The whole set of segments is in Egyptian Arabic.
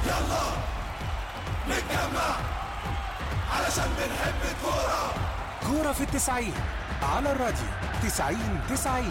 يلا نتجمع علشان بنحب الكورة كورة في التسعين على الراديو تسعين تسعين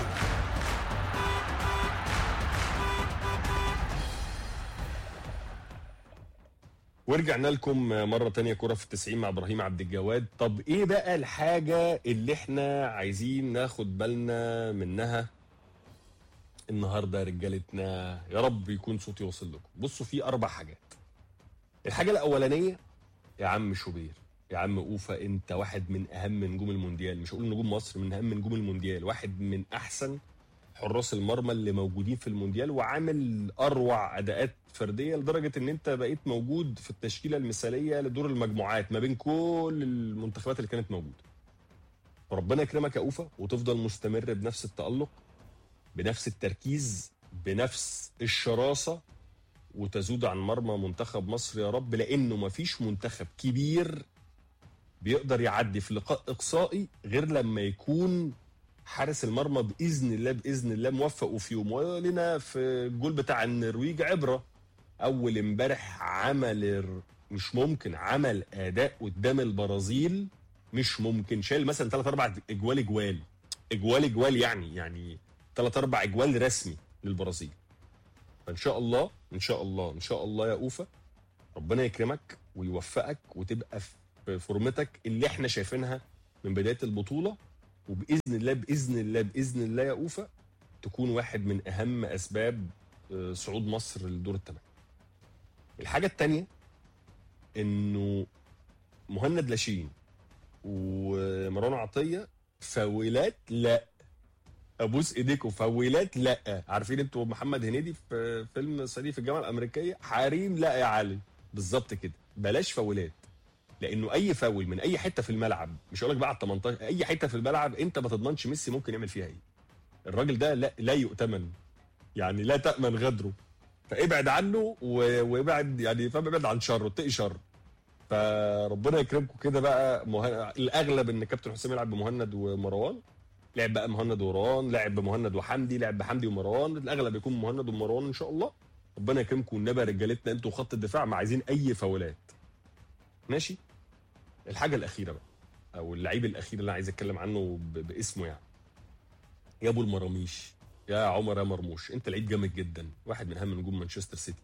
ورجعنا لكم مرة تانية كرة في التسعين مع إبراهيم عبد الجواد طب إيه بقى الحاجة اللي إحنا عايزين ناخد بالنا منها النهاردة يا رجالتنا يا رب يكون صوتي واصل لكم بصوا في أربع حاجات الحاجة الأولانية يا عم شوبير يا عم أوفا أنت واحد من أهم نجوم المونديال مش هقول نجوم مصر من أهم نجوم المونديال واحد من أحسن حراس المرمى اللي موجودين في المونديال وعامل اروع اداءات فرديه لدرجه ان انت بقيت موجود في التشكيله المثاليه لدور المجموعات ما بين كل المنتخبات اللي كانت موجوده. ربنا يكرمك يا اوفا وتفضل مستمر بنفس التالق بنفس التركيز بنفس الشراسه وتزود عن مرمى منتخب مصر يا رب لانه ما فيش منتخب كبير بيقدر يعدي في لقاء اقصائي غير لما يكون حارس المرمى باذن الله باذن الله موفق وفي يوم ولنا في الجول بتاع النرويج عبره اول امبارح عمل الر- مش ممكن عمل اداء قدام البرازيل مش ممكن شايل مثلا ثلاث اربع اجوال اجوال اجوال اجوال يعني يعني ثلاث اربع اجوال رسمي للبرازيل فان شاء الله ان شاء الله ان شاء الله يا اوفا ربنا يكرمك ويوفقك وتبقى في فورمتك اللي احنا شايفينها من بدايه البطوله وباذن الله باذن الله باذن الله يا اوفا تكون واحد من اهم اسباب آه، صعود مصر لدور الثمانيه. الحاجه الثانيه انه مهند لاشين ومروان عطيه فاولات لا ابوس ايديكم فاولات لا عارفين انتوا محمد هنيدي في فيلم صعيدي في الجامعه الامريكيه حريم لا يا علي بالظبط كده بلاش فاولات لانه اي فاول من اي حته في الملعب مش هقول لك بقى على 18 اي حته في الملعب انت ما تضمنش ميسي ممكن يعمل فيها ايه الراجل ده لا لا يؤتمن يعني لا تامن غدره فابعد عنه و- وابعد يعني فاهم ابعد عن شره اتقي شر فربنا يكرمكم كده بقى مه... الاغلب ان كابتن حسام يلعب بمهند ومروان لعب بقى مهند ومروان لعب بمهند وحمدي لعب بحمدي ومروان الاغلب يكون مهند ومروان ان شاء الله ربنا يكرمكم والنبي يا رجالتنا انتوا خط الدفاع ما عايزين اي فاولات ماشي الحاجه الاخيره بقى او اللعيب الاخير اللي انا عايز اتكلم عنه ب- باسمه يعني يا ابو المراميش يا عمر يا مرموش انت لعيب جامد جدا واحد من اهم نجوم مانشستر سيتي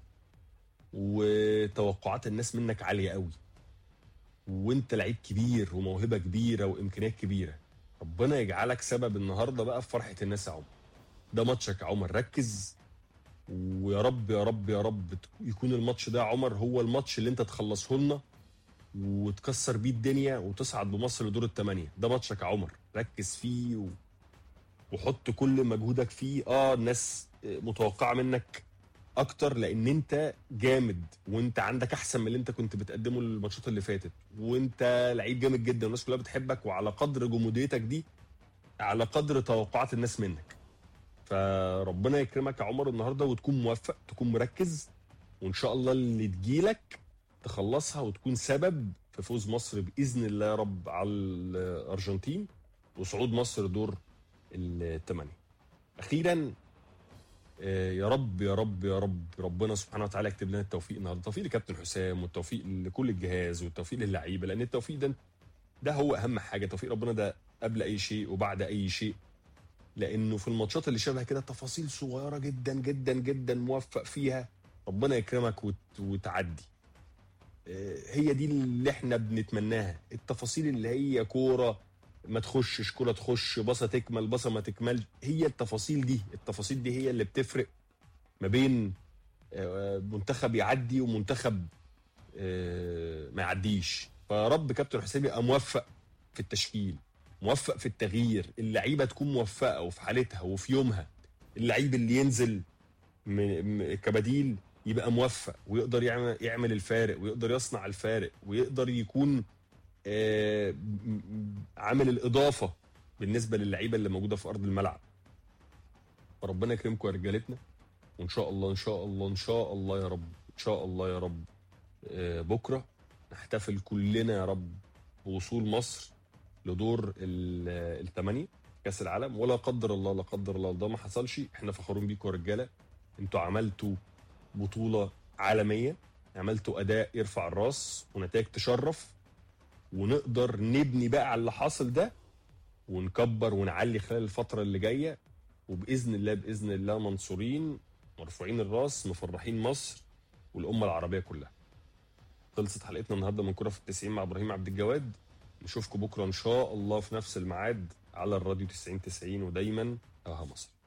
وتوقعات الناس منك عاليه قوي وانت لعيب كبير وموهبه كبيره وامكانيات كبيره ربنا يجعلك سبب النهارده بقى في فرحه الناس يا عمر ده ماتشك يا عمر ركز ويا رب يا رب يا رب يكون الماتش ده يا عمر هو الماتش اللي انت تخلصه لنا وتكسر بيه الدنيا وتصعد بمصر لدور الثمانية ده ماتشك يا عمر ركز فيه و... وحط كل مجهودك فيه اه الناس متوقعة منك اكتر لان انت جامد وانت عندك احسن من اللي انت كنت بتقدمه الماتشات اللي فاتت وانت لعيب جامد جدا والناس كلها بتحبك وعلى قدر جموديتك دي على قدر توقعات الناس منك فربنا يكرمك يا عمر النهارده وتكون موفق تكون مركز وان شاء الله اللي تجيلك تخلصها وتكون سبب في فوز مصر باذن الله يا رب على الارجنتين وصعود مصر دور الثمانيه. اخيرا آه، يا رب يا رب يا رب ربنا سبحانه وتعالى يكتب لنا التوفيق النهارده، التوفيق لكابتن حسام والتوفيق لكل الجهاز والتوفيق للعيبه لان التوفيق ده ده هو اهم حاجه، توفيق ربنا ده قبل اي شيء وبعد اي شيء لانه في الماتشات اللي شبه كده تفاصيل صغيره جدا جدا جدا موفق فيها ربنا يكرمك وت... وتعدي آه، هي دي اللي احنا بنتمناها التفاصيل اللي هي كوره ما تخشش كوره تخش باصه تكمل باصه ما تكملش هي التفاصيل دي التفاصيل دي هي اللي بتفرق ما بين آه، منتخب يعدي ومنتخب آه، ما يعديش فيا رب كابتن حسام يبقى موفق في التشكيل موفق في التغيير اللعيبه تكون موفقه وفي حالتها وفي يومها اللعيب اللي ينزل من م- كبديل يبقى موفق ويقدر يعمل يعمل الفارق ويقدر يصنع الفارق ويقدر يكون آه، م- م- عامل الاضافه بالنسبه للعيبه اللي موجوده في ارض الملعب فربنا يكرمكم يا رجالتنا وان شاء الله ان شاء الله ان شاء الله يا رب ان شاء الله يا رب آه، بكره نحتفل كلنا يا رب بوصول مصر لدور ال- الثمانيه كاس العالم ولا قدر الله لا قدر الله ده ما حصلش احنا فخورين بيكم يا رجاله انتوا عملتوا بطوله عالميه عملتوا اداء يرفع الراس ونتائج تشرف ونقدر نبني بقى على اللي حاصل ده ونكبر ونعلي خلال الفتره اللي جايه وباذن الله باذن الله منصورين مرفوعين الراس مفرحين مصر والامه العربيه كلها خلصت حلقتنا النهارده من كره في التسعين مع ابراهيم عبد الجواد نشوفكم بكره ان شاء الله في نفس الميعاد على الراديو 90 90 ودايما اها مصر